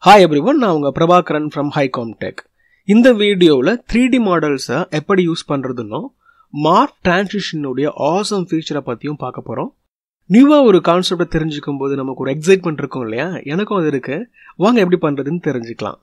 hi every one நான் உங்கள் Prabhakaran from ஹைகாம் tech இந்த வீடியோவில் த்ரீ டி மாடல்ஸை எப்படி யூஸ் பண்ணுறதுன்னோ மார்க் டிரான்சிஷனுடைய ஆசம் ஃபீச்சரை பற்றியும் பார்க்க போகிறோம் நியூவாக ஒரு கான்செப்டை தெரிஞ்சுக்கும் போது நமக்கு ஒரு எக்ஸைட்மெண்ட் இருக்கும் இல்லையா எனக்கும் அது இருக்கு வாங்க எப்படி பண்ணுறதுன்னு தெரிஞ்சுக்கலாம்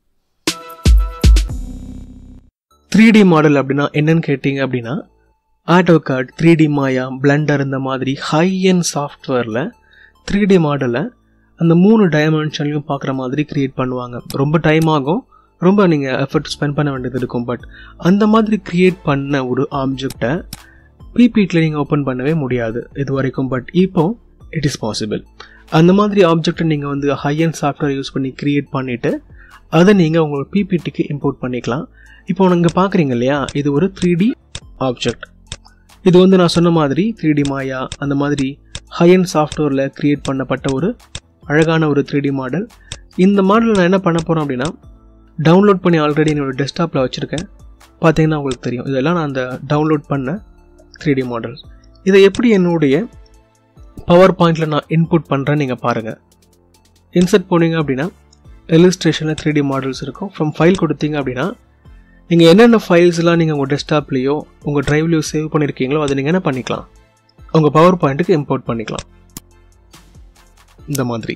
த்ரீ டி மாடல் அப்படின்னா என்னன்னு கேட்டிங்க அப்படின்னா AutoCAD three D Maya Blender இந்த மாதிரி ஹை அண்ட் சாஃப்ட்வேரில் த்ரீ டி மாடலை அந்த மூணு டைமென்ஷன்லையும் பார்க்குற மாதிரி க்ரியேட் பண்ணுவாங்க ரொம்ப டைம் ஆகும் ரொம்ப நீங்கள் எஃபர்ட் ஸ்பெண்ட் பண்ண வேண்டியது இருக்கும் பட் அந்த மாதிரி க்ரியேட் பண்ண ஒரு ஆப்ஜெக்டை பிபிடியில் நீங்கள் ஓப்பன் பண்ணவே முடியாது இது வரைக்கும் பட் இப்போ இட் இஸ் பாசிபிள் அந்த மாதிரி ஆப்ஜெக்டை நீங்கள் வந்து ஹை அண்ட் சாஃப்ட்வேர் யூஸ் பண்ணி க்ரியேட் பண்ணிவிட்டு அதை நீங்கள் உங்களோட பிபிடிக்கு இம்போர்ட் பண்ணிக்கலாம் இப்போ நீங்கள் பார்க்குறீங்க இல்லையா இது ஒரு த்ரீ டி ஆப்ஜெக்ட் இது வந்து நான் சொன்ன மாதிரி த்ரீ டி மாயா அந்த மாதிரி ஹை அண்ட் சாஃப்ட்வேரில் க்ரியேட் பண்ணப்பட்ட ஒரு அழகான ஒரு த்ரீ டி மாடல் இந்த மாடல் நான் என்ன பண்ண போகிறேன் அப்படின்னா டவுன்லோட் பண்ணி ஆல்ரெடி என்னோடய டெஸ்க்டாப்பில் வச்சுருக்கேன் பார்த்தீங்கன்னா உங்களுக்கு தெரியும் இதெல்லாம் நான் அந்த டவுன்லோட் பண்ண த்ரீ டி மாடல் இதை எப்படி என்னுடைய பவர் பாயிண்டில் நான் இன்புட் பண்ணுறேன்னு நீங்கள் பாருங்கள் இன்சர்ட் போனீங்க அப்படின்னா எலிஸ்ட்ரேஷனில் த்ரீ டி மாடல்ஸ் இருக்கும் ஃப்ரம் ஃபைல் கொடுத்தீங்க அப்படின்னா நீங்கள் என்னென்ன ஃபைல்ஸ்லாம் நீங்கள் உங்கள் டெஸ்க்டாப்லேயோ உங்கள் ட்ரைவ்லேயோ சேவ் பண்ணியிருக்கீங்களோ அதை நீங்கள் என்ன பண்ணிக்கலாம் உங்கள் பவர் பாயிண்ட்டுக்கு இம்போர்ட் பண்ணிக்கலாம் இந்த மாதிரி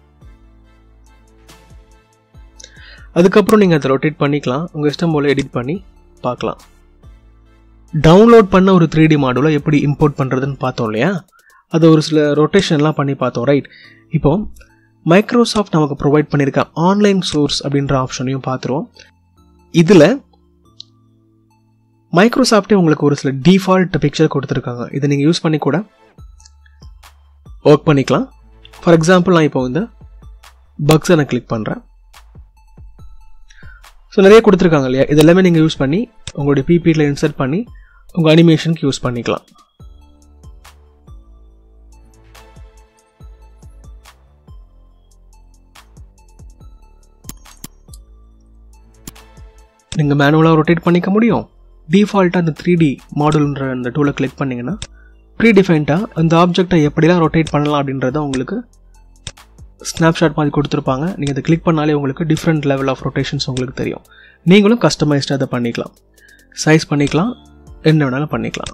அதுக்கப்புறம் நீங்கள் அதை ரொட்டேட் பண்ணிக்கலாம் உங்கள் இஷ்டம் போல் எடிட் பண்ணி பார்க்கலாம் டவுன்லோட் பண்ண ஒரு த்ரீ டி மாடலை எப்படி இம்போர்ட் பண்ணுறதுன்னு பார்த்தோம் இல்லையா அது ஒரு சில ரொட்டேஷன்லாம் பண்ணி பார்த்தோம் ரைட் இப்போ மைக்ரோசாஃப்ட் நமக்கு ப்ரொவைட் பண்ணியிருக்க ஆன்லைன் சோர்ஸ் அப்படின்ற ஆப்ஷனையும் பார்த்துருவோம் இதில் மைக்ரோசாஃப்டே உங்களுக்கு ஒரு சில டிஃபால்ட் பிக்சர் கொடுத்துருக்காங்க இதை நீங்கள் யூஸ் பண்ணி கூட ஒர்க் பண்ணிக்கலாம் ஃபார் எக்ஸாம்பிள் நான் இப்போ வந்து பக்ஸை நான் கிளிக் பண்ணுறேன் ஸோ நிறைய கொடுத்துருக்காங்க இல்லையா இது எல்லாமே நீங்கள் யூஸ் பண்ணி உங்களுடைய பிபியில் இன்சர்ட் பண்ணி உங்கள் அனிமேஷனுக்கு யூஸ் பண்ணிக்கலாம் நீங்கள் மேனுவலாக ரொட்டேட் பண்ணிக்க முடியும் டிஃபால்ட்டாக அந்த த்ரீ டி மாடல்ன்ற அந்த டூலை கிளிக் பண்ணிங்கன்னா ப்ரீ டிஃபைன்டாக அந்த ஆப்ஜெக்டை எப்படிலாம் ரொட்டேட் பண்ணலாம் அப்படின்றத உங்களுக்கு ஸ்னாப்ஷாட் மாதிரி கொடுத்துருப்பாங்க நீங்கள் அதை கிளிக் பண்ணாலே உங்களுக்கு டிஃப்ரெண்ட் லெவல் ஆஃப் ரொட்டேஷன்ஸ் உங்களுக்கு தெரியும் நீங்களும் கஸ்டமைஸ்டாக அதை பண்ணிக்கலாம் சைஸ் பண்ணிக்கலாம் என்ன வேணாலும் பண்ணிக்கலாம்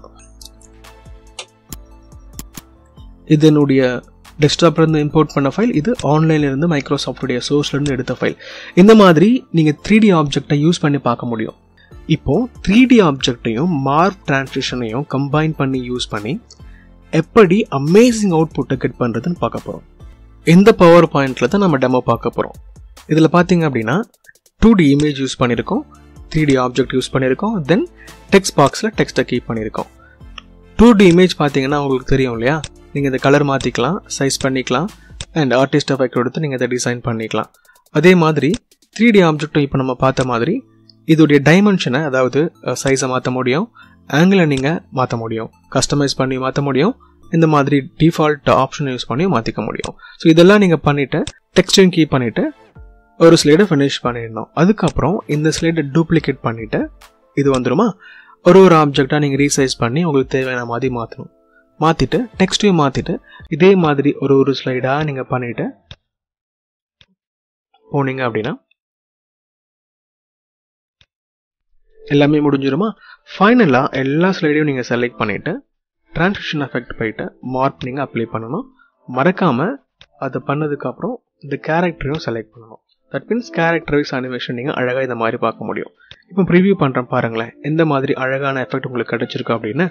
இது என்னுடைய டெஸ்க்டாப்லேருந்து இம்போர்ட் பண்ண ஃபைல் இது ஆன்லைன்லேருந்து மைக்ரோசாஃப்டுடைய சோர்ஸ்லேருந்து எடுத்த ஃபைல் இந்த மாதிரி நீங்கள் த்ரீ டி ஆப்ஜெக்டை யூஸ் பண்ணி பார்க்க முடியும் இப்போது த்ரீ டி ஆப்ஜெக்டையும் மார்க் டிரான்ஸ்லேஷனையும் கம்பைன் பண்ணி யூஸ் பண்ணி எப்படி அமேசிங் அவுட்புட்டை கெட் பண்ணுறதுன்னு பார்க்க போகிறோம் இந்த பவர் பாயிண்டில் தான் நம்ம டெமோ பார்க்க போகிறோம் இதில் பார்த்தீங்க அப்படின்னா டூ டி இமேஜ் யூஸ் பண்ணியிருக்கோம் த்ரீ டி ஆப்ஜெக்ட் யூஸ் பண்ணியிருக்கோம் தென் டெக்ஸ்ட் பாக்ஸில் டெக்ஸ்ட்டை கீப் பண்ணியிருக்கோம் டூ டி இமேஜ் பார்த்தீங்கன்னா உங்களுக்கு தெரியும் இல்லையா நீங்கள் இந்த கலர் மாற்றிக்கலாம் சைஸ் பண்ணிக்கலாம் அண்ட் ஆர்டிஸ்ட் எஃபெக்ட் கொடுத்து நீங்கள் இதை டிசைன் பண்ணிக்கலாம் அதே மாதிரி த்ரீ டி ஆப்ஜெக்டும் இப்போ நம்ம பார்த்த மாதிரி இதோடைய டைமென்ஷனை அதாவது சைஸை மாற்ற முடியும் ஆங்கிளை நீங்கள் மாற்ற முடியும் கஸ்டமைஸ் பண்ணி மாற்ற முடியும் இந்த மாதிரி டிஃபால்ட் ஆப்ஷன் யூஸ் பண்ணி மாற்றிக்க முடியும் ஸோ இதெல்லாம் நீங்கள் பண்ணிவிட்டு டெக்ஸ்டையும் கீப் பண்ணிவிட்டு ஒரு ஸ்லைடை ஃபினிஷ் பண்ணிடணும் அதுக்கப்புறம் இந்த ஸ்லைடை டூப்ளிகேட் பண்ணிவிட்டு இது வந்துடுமா ஒரு ஒரு ஆப்ஜெக்டாக நீங்கள் ரீசைஸ் பண்ணி உங்களுக்கு தேவையான மாதிரி மாற்றணும் மாற்றிட்டு டெக்ஸ்ட்டையும் மாற்றிட்டு இதே மாதிரி ஒரு ஒரு ஸ்லைடாக நீங்கள் பண்ணிவிட்டு போனீங்க அப்படின்னா எல்லாமே முடிஞ்சிருமா ஃபைனலாக எல்லா ஸ்லைடையும் நீங்கள் செலக்ட் பண்ணிவிட்டு டிரான்ஸ்லேஷன் எஃபெக்ட் போயிட்டு மார்க் நீங்கள் அப்ளை பண்ணணும் மறக்காமல் அதை பண்ணதுக்கப்புறம் இந்த கேரக்டரையும் செலக்ட் பண்ணணும் that means character wise animation நீங்கள் அழகாக இந்த மாதிரி பார்க்க முடியும் இப்போ ப்ரிவியூ பண்ணுறேன் பாருங்களேன் எந்த மாதிரி அழகான எஃபெக்ட் உங்களுக்கு கிடைச்சிருக்கு அப்படின்னு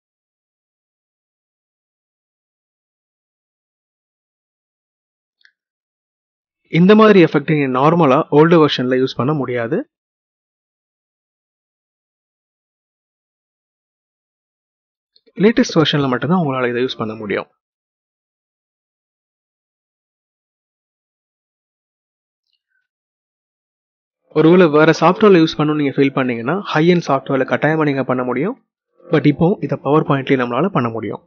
இந்த மாதிரி எஃபெக்ட் நீங்கள் நார்மலாக ஓல்டு வெர்ஷனில் யூஸ் பண்ண முடியாது லேட்டஸ்ட் வெர்ஷனில் மட்டும்தான் உங்களால் இதை யூஸ் பண்ண முடியும் ஒருவேளை வேறு சாஃப்ட்வேரில் யூஸ் பண்ணணும்னு நீங்கள் ஃபீல் பண்ணீங்கன்னா ஹை அண்ட் சாஃப்ட்வேரில் கட்டாயமாக நீங்கள் பண்ண முடியும் பட் இப்போ இதை பவர் பாயிண்ட்லேயே நம்மளால் பண்ண முடியும்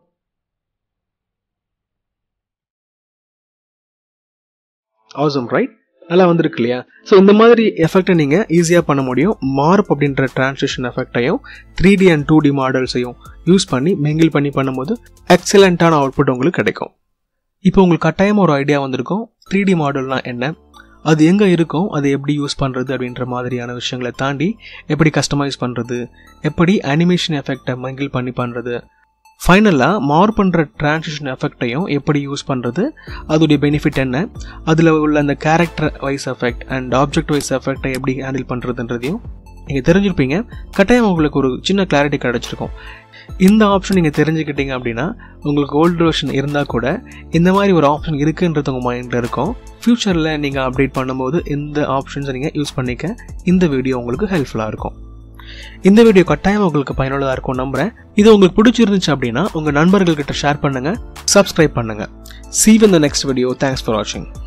ஆசம் ரைட் நல்லா வந்திருக்கு இல்லையா ஸோ இந்த மாதிரி எஃபெக்டை நீங்கள் ஈஸியாக பண்ண முடியும் மார்ப் அப்படின்ற டிரான்ஸ்லேஷன் எஃபெக்டையும் three D and two D மாடல்ஸையும் யூஸ் பண்ணி மிங்கிள் பண்ணி பண்ணும்போது எக்ஸலண்ட்டான அவுட்புட் உங்களுக்கு கிடைக்கும் இப்போ உங்களுக்கு கட்டாயமாக ஒரு ஐடியா வந்திருக்கும் த்ரீ டி மாடல்னால் என்ன அது எங்கே இருக்கும் அதை எப்படி யூஸ் பண்ணுறது அப்படின்ற மாதிரியான விஷயங்களை தாண்டி எப்படி கஸ்டமைஸ் பண்ணுறது எப்படி அனிமேஷன் எஃபெக்டை மங்கிள் பண்ணி பண்ணுறது ஃபைனலாக மார் பண்ணுற டிரான்சிஷன் எஃபெக்டையும் எப்படி யூஸ் பண்ணுறது அதோடைய பெனிஃபிட் என்ன அதில் உள்ள அந்த character wise effect and object wise எஃபெக்டை எப்படி ஹேண்டில் பண்ணுறதுன்றதையும் நீங்கள் தெரிஞ்சிருப்பீங்க கட்டாயம் உங்களுக்கு ஒரு சின்ன கிளாரிட்டி கிடச்சிருக்கும் இந்த ஆப்ஷன் நீங்கள் தெரிஞ்சுக்கிட்டீங்க அப்படின்னா உங்களுக்கு ஓல்டு வெர்ஷன் இருந்தால் கூட இந்த மாதிரி ஒரு ஆப்ஷன் இருக்குன்றது உங்கள் மைண்டில் இருக்கும் ஃப்யூச்சரில் நீங்கள் அப்டேட் பண்ணும்போது இந்த ஆப்ஷன்ஸை நீங்கள் யூஸ் பண்ணிக்க இந்த வீடியோ உங்களுக்கு ஹெல்ப்ஃபுல்லாக இருக்கும் இந்த வீடியோ கட்டாயம் உங்களுக்கு பயனுள்ளதாக இருக்கும் நம்புகிறேன் இது உங்களுக்கு பிடிச்சிருந்துச்சு அப்படின்னா உங்கள் நண்பர்கள்கிட்ட ஷேர் பண்ணுங்கள் சப்ஸ்கிரைப் பண்ணுங்கள் சீவ் இந்த நெக்ஸ்ட் வீடியோ தேங்க்ஸ் ஃபார் வாட்சிங்